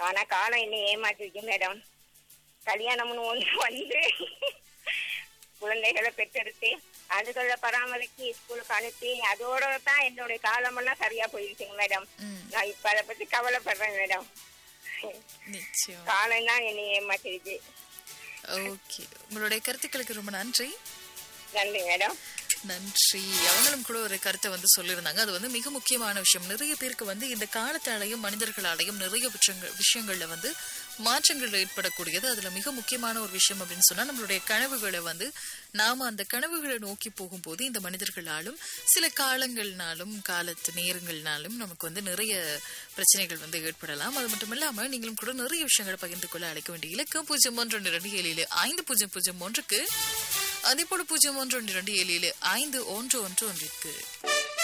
ஆனா காலம் என்ன ஏமாற்றிருக்கு மேடம் கல்யாணம்னு ஒண்ணு வந்து குழந்தைகளை பெற்றெடுத்து அதுகளை பராமரிச்சு ஸ்கூலுக்கு அனுப்பி அதோட தான் என்னுடைய காலமெல்லாம் சரியா போயிருச்சுங்க மேடம் ம் நான் இப்ப அதை பத்தி கவலைப்படுறேன் மேடம் நிச்சயம் காலம் தான் என்னை ஏமாற்றிருக்கு ஓகே உங்களுடைய கருத்துக்களுக்கு ரொம்ப நன்றி நன்றி மேடம் நன்றி அவங்களும் கூட ஒரு கருத்தை வந்து சொல்லியிருந்தாங்க அது வந்து மிக முக்கியமான விஷயம் நிறைய பேருக்கு வந்து இந்த காலத்தாலையும் மனிதர்களாலையும் நிறைய விஷயங்கள் விஷயங்கள்ல வந்து மாற்றங்கள் ஏற்படக்கூடியது அதுல மிக முக்கியமான ஒரு விஷயம் அப்படின்னு சொன்னா நம்மளுடைய கனவுகளை வந்து நாம அந்த கனவுகளை நோக்கி போகும்போது இந்த மனிதர்களாலும் சில காலங்கள்னாலும் காலத்து நேரங்கள்னாலும் நமக்கு வந்து நிறைய பிரச்சனைகள் வந்து ஏற்படலாம் அது மட்டும் இல்லாம நீங்களும் கூட நிறைய விஷயங்களை பகிர்ந்து கொள்ள அழைக்க வேண்டிய இலக்கம் பூஜ்ஜியம் ஒன்று ஒன்று இரண்டு ஏழு ஏழு ஐந்து பூஜ்ஜியம் பூஜ்ஜியம் ஒன்றுக்கு அதே போல பூஜ்ஜியம் ஒன்று ஒன்று இரண்டு ஏழு ஏழு ஐந்து ஒன்று ஒன்று ஒன்றிற்கு